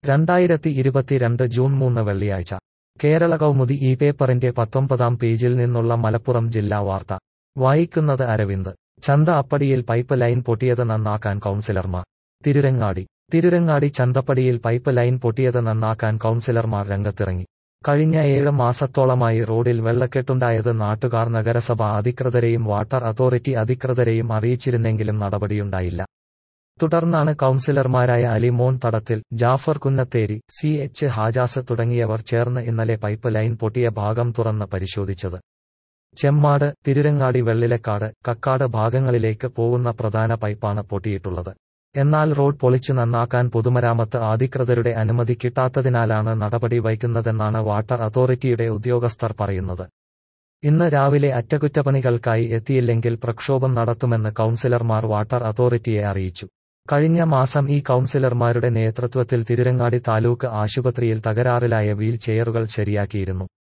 രണ്ടായിരത്തി ഇരുപത്തിരണ്ട് ജൂൺ മൂന്ന് വെള്ളിയാഴ്ച കേരള കൗമുദി ഈ പേപ്പറിന്റെ പത്തൊമ്പതാം പേജിൽ നിന്നുള്ള മലപ്പുറം ജില്ലാ വാർത്ത വായിക്കുന്നത് അരവിന്ദ് ചന്ത അപ്പടിയിൽ പൈപ്പ് ലൈൻ പൊട്ടിയത് നന്നാക്കാൻ കൗൺസിലർമാർ തിരുരങ്ങാടി തിരുരങ്ങാടി ചന്തപ്പടിയിൽ പൈപ്പ് ലൈൻ പൊട്ടിയത് നന്നാക്കാൻ കൗൺസിലർമാർ രംഗത്തിറങ്ങി കഴിഞ്ഞ ഏഴ് മാസത്തോളമായി റോഡിൽ വെള്ളക്കെട്ടുണ്ടായത് നാട്ടുകാർ നഗരസഭ അധികൃതരെയും വാട്ടർ അതോറിറ്റി അധികൃതരെയും അറിയിച്ചിരുന്നെങ്കിലും നടപടിയുണ്ടായില്ല തുടർന്നാണ് കൗൺസിലർമാരായ അലിമോൻ തടത്തിൽ ജാഫർ കുന്നത്തേരി സി എച്ച് ഹാജാസ് തുടങ്ങിയവർ ചേർന്ന് ഇന്നലെ പൈപ്പ് ലൈൻ പൊട്ടിയ ഭാഗം തുറന്ന് പരിശോധിച്ചത് ചെമ്മാട് തിരുരങ്ങാടി വെള്ളിലക്കാട് കക്കാട് ഭാഗങ്ങളിലേക്ക് പോകുന്ന പ്രധാന പൈപ്പാണ് പൊട്ടിയിട്ടുള്ളത് എന്നാൽ റോഡ് പൊളിച്ചു നന്നാക്കാൻ പൊതുമരാമത്ത് അധികൃതരുടെ അനുമതി കിട്ടാത്തതിനാലാണ് നടപടി വൈകുന്നതെന്നാണ് വാട്ടർ അതോറിറ്റിയുടെ ഉദ്യോഗസ്ഥർ പറയുന്നത് ഇന്ന് രാവിലെ അറ്റകുറ്റപ്പണികൾക്കായി എത്തിയില്ലെങ്കിൽ പ്രക്ഷോഭം നടത്തുമെന്ന് കൗൺസിലർമാർ വാട്ടർ അതോറിറ്റിയെ അറിയിച്ചു കഴിഞ്ഞ മാസം ഈ കൗൺസിലർമാരുടെ നേതൃത്വത്തിൽ തിരുരങ്ങാടി താലൂക്ക് ആശുപത്രിയിൽ തകരാറിലായ വീൽ ചെയറുകൾ ശരിയാക്കിയിരുന്നു